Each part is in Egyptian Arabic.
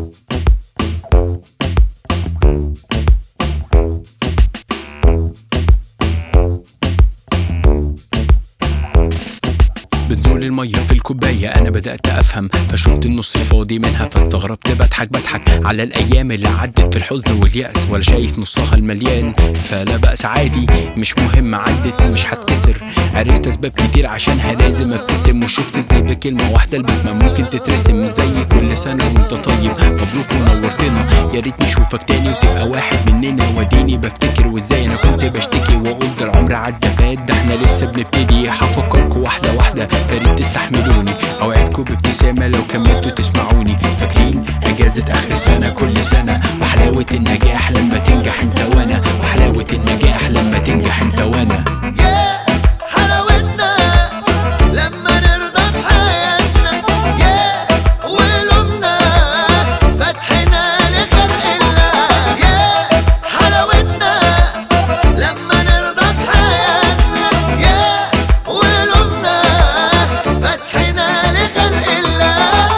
بنزول المية في الكوباية أنا بدأت أفهم فشلت النص الفاضي منها فاستغربت بضحك بضحك على الأيام اللي عدت في الحزن واليأس ولا شايف نصها المليان فلا بأس عادي مش مهم عدت مش هتكسر عرفت أسباب كتير عشانها لازم أبتسم وشفت ازاي بكلمة واحدة البسمة ممكن تترسم مش زي كل سنة وانت طيب مبروك ونورتنا يا ريت نشوفك تاني وتبقى واحد مننا وديني بفتكر وازاي أنا كنت بشتكي وأقول ده العمر عدى فات ده احنا لسه بنبتدي هفكركوا واحدة واحدة فريد تستحملوني اوعدكوا بابتسامة لو كملتوا تسمعوني فاكرين اجازة اخر السنة كل سنة وحلاوة النجاح لما تنجح انت وانا وحلاوة النجاح لما تنجح انت وانا يا حلاوتنا لما نرضى بحياتنا يا ولومنا فتحنا لخلق الله يا حلاوتنا لما نرضى بحياتنا يا ولومنا فتحنا لخلق الله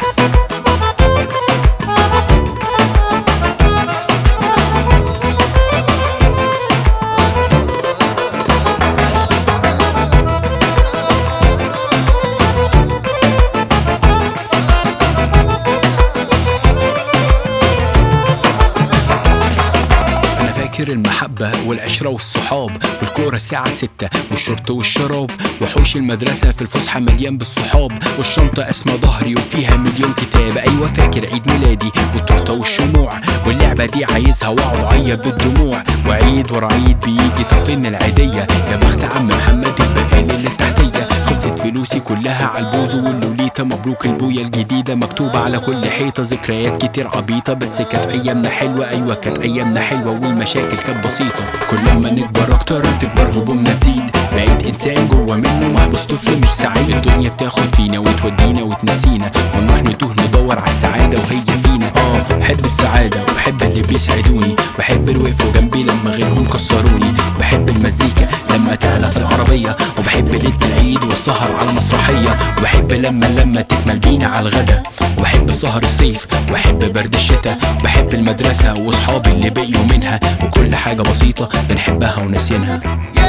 انا فاكر المحبة والعشرة والصحاب والكورة الساعة ستة والشرط والشراب وحوش المدرسة في الفسحة مليان بالصحاب والشنطة اسمى ظهري وفيها مليون كتاب ايوه فاكر عيد ميلادي والتورتة والشموع واللعبة دي عايزها واقعد اعيط بالدموع وعيد ورا عيد بيجي طفلنا العيدية يا بخت عم محمد البقال اللي تحتية خلصت فلوسي كلها على البوز واللوليتا مبروك البوية الجديدة مكتوبة على كل حيطة ذكريات كتير عبيطة بس كانت أيامنا حلوة أيوة كانت أيامنا حلوة والمشاكل كانت بسيطة كل ما نكبر أكتر تكبر همومنا تزيد بقيت إنسان جوه منه محبوس طفل مش سعيد الدنيا بتاخد فينا وتودينا وتنسينا ونروح نتوه ندور على السعادة وهي فينا اه بحب السعادة وبحب اللي بيسعدوني بحب اللي وقفوا جنبي لما غيرهم كسروني بحب المزيكا لما تعلى في العربية وبحب ليلة العيد والسهر على مسرحية وبحب لما لما تكمل بينا على الغدا وبحب سهر الصيف وبحب برد الشتاء بحب المدرسة وصحابي اللي بقيوا منها وكل حاجة بسيطة بنحبها وناسينها